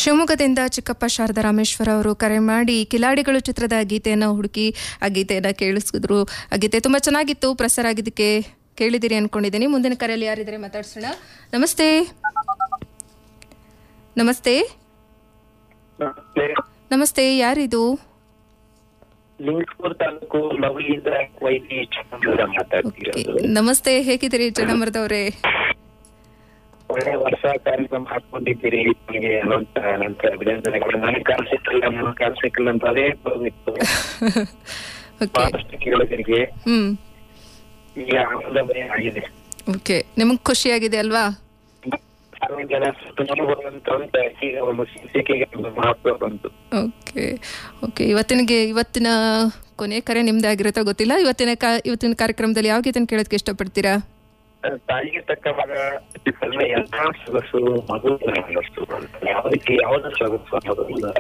ಶಿವಮೊಗ್ಗದಿಂದ ಚಿಕ್ಕಪ್ಪ ಶಾರದಾ ರಾಮೇಶ್ವರ ಅವರು ಕರೆ ಮಾಡಿ ಕಿಲಾಡಿಗಳು ಚಿತ್ರದ ಗೀತೆಯನ್ನು ಹುಡುಕಿ ಆ ಗೀತೆಯನ್ನು ಕೇಳಿಸಿದ್ರು ಆ ಗೀತೆ ತುಂಬ ಚೆನ್ನಾಗಿತ್ತು ಪ್ರಸಾರ ಆಗಿದ್ದಕ್ಕೆ ಕೇಳಿದಿರಿ ಅನ್ಕೊಂಡಿದ್ದೀನಿ ಮುಂದಿನ ಕರೆಯಲ್ಲಿ ಯಾರಿದ್ದಾರೆ ಮಾತಾಡ್ಸೋಣ ನಮಸ್ತೆ ನಮಸ್ತೆ ನಮಸ್ತೆ ನಮಸ್ತೆ ಯಾರಿದು ಲಿಂಗಸ್ಪುರ್ ತಾಲೂಕು ಲವಲಿಯಿಂದ ವೈದ್ಯ ಚಂದ್ರ ಓಕೆ ಮಾತಾಡ್ತಿರೋದು ನಮಸ್ತೆ ಹೇಗಿದ್ದೀರಿ ಚಡಮರದವ್ರೆ ಒಳ್ಳೆ ವರ್ಷ ಕಾರ್ಯಕ್ರಮ ಹಾಕೊಂಡಿದ್ದೀರಿ ನಿಮಗೆ ಅಂತ ನಂತರ ಅಭಿನಂದನೆಗಳು ನನಗೆ ಕಾಲ್ ಸಿಕ್ಕಿಲ್ಲ ನನಗೆ ಕಾಲ್ ಸಿಕ್ಕಿಲ್ಲ ಅಂತ ಅದೇ ಬಂದಿತ್ತು ಓಕೆ ಬಹಳಷ್ಟು ಕೇಳೋದರಿಗೆ ಹ್ಮ್ ಈಗ ಆನಂದಮಯ ಆಗಿದೆ ಓಕೆ ನಿಮಗೆ ಖುಷಿಯಾಗಿದೆ ಅಲ್ವಾ ಸಾವಿರ ಜನ ಸುತ್ತಮುತ್ತ ಬರುವಂತ ಅಂತ ಈಗ ಒಂದು ಶೀರ್ಷಿಕೆಗೆ ಒಂದು ಮಹತ್ವ ಬಂತು ಓಕೆ ಓಕೆ ಇವತ್ತಿನಗೆ ಇವತ್ತಿನ ಕೊನೆಯ ಕರೆ ನಿಮ್ದು ಆಗಿರುತ್ತೋ ಗೊತ್ತಿಲ್ಲ ಇವತ್ತಿನ ಕಾ ಇವತ್ತಿನ ಕಾರ್ಯಕ್ರಮದಲ್ಲಿ ಯಾವ ಗೀತೆನ ಕೇಳೋದಕ್ಕೆ ಇಷ್ಟಪಡ್ತೀರಾ ತಾಯಿಗೆ ತಕ್ಕ ಮಗ ಎಲ್ಲ ಎಲ್ಲಾ ಸೊಗಸು ಮಗು ಸೊಗಸು ಯಾವುದಕ್ಕೆ ಯಾವ್ದು ಸೊಗಸು ಅನ್ನೋದು